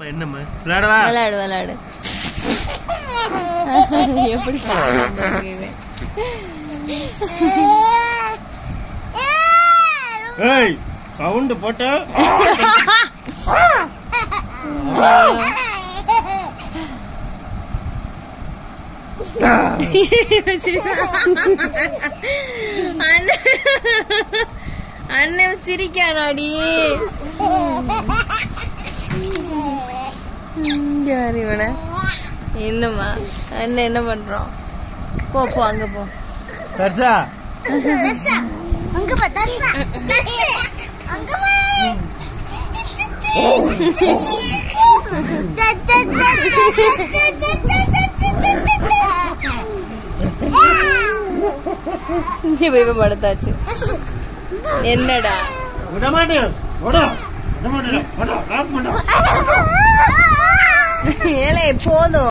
என்னம்மா விளையாடவா விளையாடு விளையாடு எப்படி பாக்குறீங்க? ஏய் சவுண்ட் போட்ட அண்ணன் அண்ணன் சிரிக்கானாடி யார் இவன என்னம்மா அண்ணன் என்ன பண்றோம் போ போ அங்க போ தர்ஷா அங்க பா தர்சா தர்சு அங்க பா இங்க போய் போய் படுத்தாச்சு என்னடா விட மாட்டேன் விட விட மாட்டேன் விட மாட்டேன் ஏலே போதும்